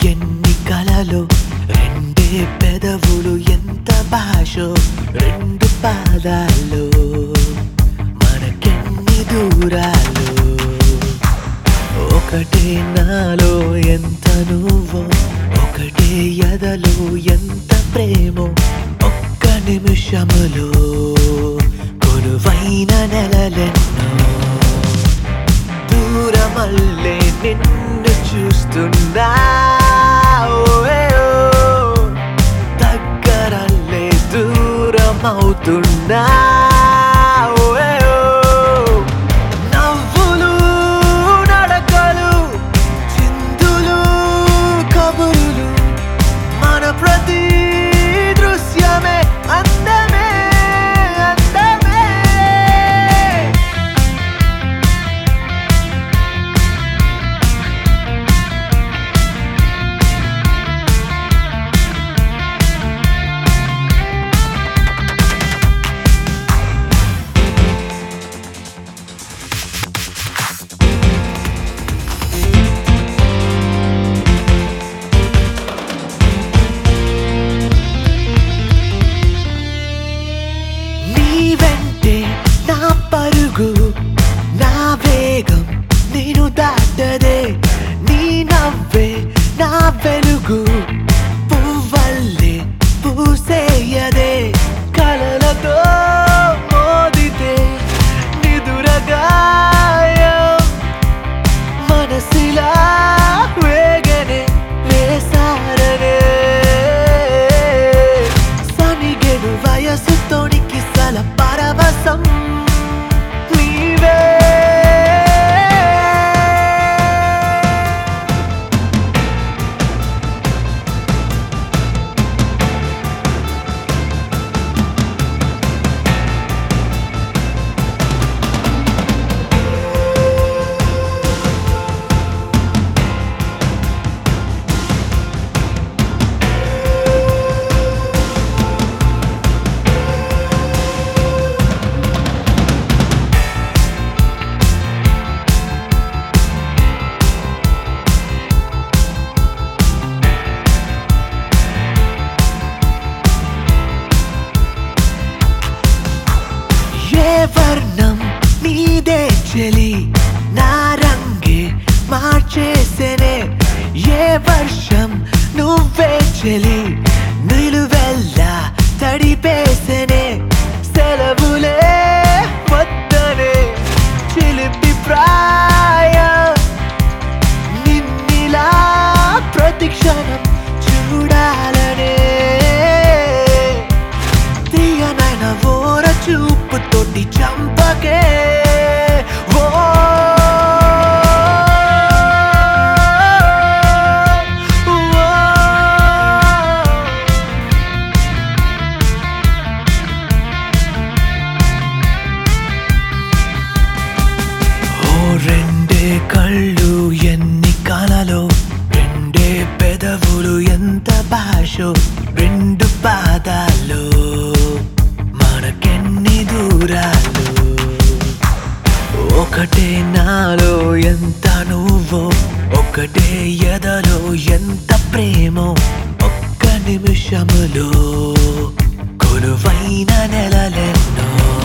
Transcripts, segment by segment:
ఎన్ని కలలు రెండే పెదవులు ఎంత భాషో రెండు పాదాలు మనకెన్ని దూరాలు ఒకటే నాలో ఎంత నువ్వో ఒకటే ఎదలో ఎంత ప్రేమో ఒక్క నిమిషములో కొలువైన నెలలెన్నో దూరమల్లే నిన్ను చూస్తున్నా ఓయ్ ఓ. దగ్గరల్లే దూరమవుతున్నా ఓయ్ ఓ. నవ్వులు నడకలు చిందులు కబురులు మన ప్రతి దృశ్యమే అందమే అందమే నీ వెంటే నా పరుగు నా వేగం నేను దాటదే నీ నవ్వే నా వెలుగు పువ్వల్లే పూసేయదే కలలతో మోదితే నిదురగాయం మనసిలా వేగనే వేసారనే సనిగెను వయసు తోనికి సల పరవశం నీవే ఏ వర్ణం నీదే చెలి నా రంగే మార్చేసేనే ఏ వర్షం నువ్వే చెలి నిలువెల్లా తడిపేసేనే సెలవులే వద్దనే చిలిపి ప్రాయం నిన్నిలా ప్రతిక్షణం చూడాలనే తీయనైన ఓర చూపుతోటి చంపకే ఓ ఓ. ఓ రెండే కళ్ళు ఎన్ని కలలు రెండే పెదవులు ఎంత భాషో రెండు పాదాలు మనకెన్ని దూరాలు ఒకటే నాలో ఎంత నువ్వో ఒకటే ఎదలో ఎంత ప్రేమో ఒక్క నిమిషములో కొలువైన నెలలెన్నో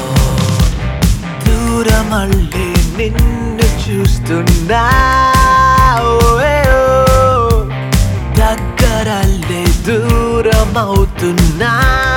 దూరమళ్ళీ నిన్ను చూస్తున్నా ఓయ్ ఓ. దగ్గరల్లే దూరమవుతున్నా